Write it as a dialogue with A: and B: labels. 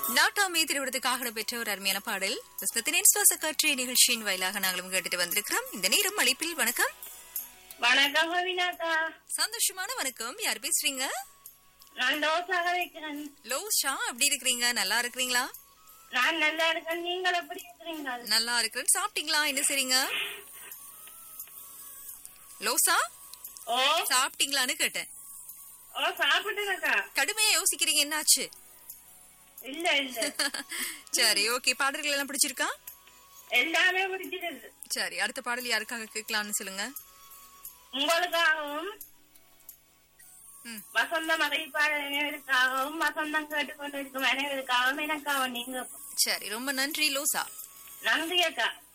A: நாட்டாமை திருவிடத்துக்காக நடைபெற்ற ஒரு அருமையான பாடல் புஸ்தத்தினின் சுவாச காற்று நிகழ்ச்சியின் வாயிலாக நாங்களும் கேட்டுட்டு வந்திருக்கிறோம் இந்த நேரம் அழைப்பில் வணக்கம்
B: வணக்கம் கவினாக்கா
A: சந்தோஷமான வணக்கம் யார் பேசுறீங்க
B: நான் தோசாக வைக்கிறேன்
A: லோஷா எப்படி இருக்கிறீங்க நல்லா இருக்கிறீங்களா
B: நான் நல்லா இருக்கேன் நீங்கள் எப்படி இருக்கிறீங்க
A: நல்லா இருக்கிறேன் சாப்பிட்டீங்களா என்ன செய்றீங்க லோசா
B: ஓ
A: சாப்பிட்டீங்களான்னு கேட்டேன்
B: ஓ சாப்பிட்டுனக்கா
A: கடுமையா யோசிக்கிறீங்க என்னாச்சு
B: இல்ல இல்ல
A: சரி ஓகே பாடல்கள் எல்லாம் பிடிச்சிருக்கா
B: எல்லாமே பிடிச்சிருக்கு
A: சரி அடுத்த பாடல் யாருக்காக கேட்கலாம்னு சொல்லுங்க
B: உங்களுக்காகவும்
A: ம்.
B: வசந்தம் அறிவிப்பாளர் அனைவருக்காகவும் வசந்தம் கேட்டுக்கொண்டிருக்கும் அனைவருக்காகவும் எனக்காகவும் நீங்க
A: சரி ரொம்ப நன்றி லோசா
B: நன்றி அக்கா